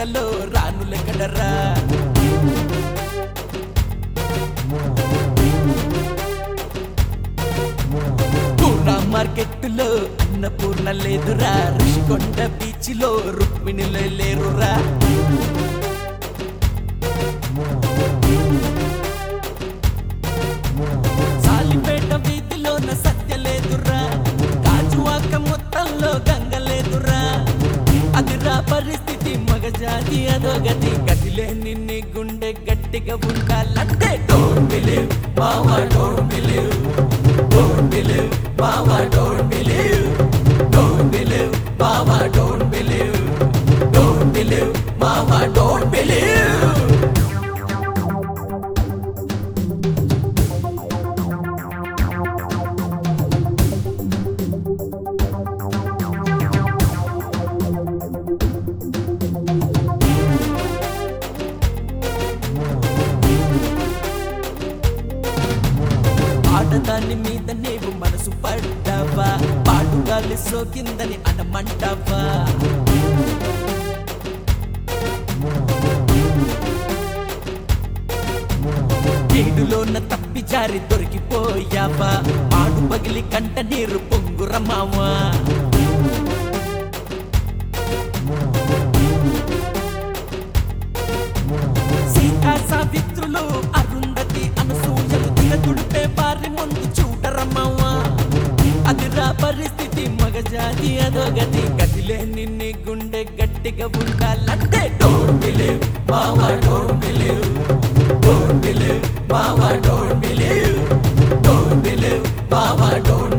ఎండలో రానులెక్కడరా పూర్ణ మార్కెట్లో అన్నపూర్ణ లేదురా ఋషికొండ బీచ్ లో రుక్మిణిలో లేరురా సాలిపేట వీధిలోన సత్య లేదురా గాజువాక మొత్తంలో గంగ లేదురా అదిరా పరిస్థితి మగజాతి అదోగతి గదిలే నిన్ని గుండె గట్టిగా ఉండాలంటే డోంట్ బిలీవ్ బావా డోంట్ బిలీవ్ డోంట్ బిలీవ్ బావా డోంట్ బిలీవ్ డోంట్ బిలీవ్ బావా డోంట్ బిలీవ్ డోంట్ బిలీవ్ బావా డోంట్ బిలీవ్ ఆడదాని మీద నీవు మనసు పడ్డావా పాడుగాలి సోకిందని అనమంటావా ఏడులోన తప్పి జారి దొరికిపోయావా పాడు పగిలి కంట నీరు పొంగురమావా సీతా సావిత్రులు అరుంధతి అనసూయలు దిగ తుడిపే పారి ముందు చూడరమ్మవా అదిరా పరిస్థితి మగజాతి అదోగతి గదిలే నిన్ని గుండె గట్టిగా ఉండాలంటే డోంట్ బిలీవ్ బావా డోంట్ బిలీవ్ డోంట్ బిలీవ్ బావా డోంట్ బిలీవ్ డోంట్ బిలీవ్ బావా డోంట్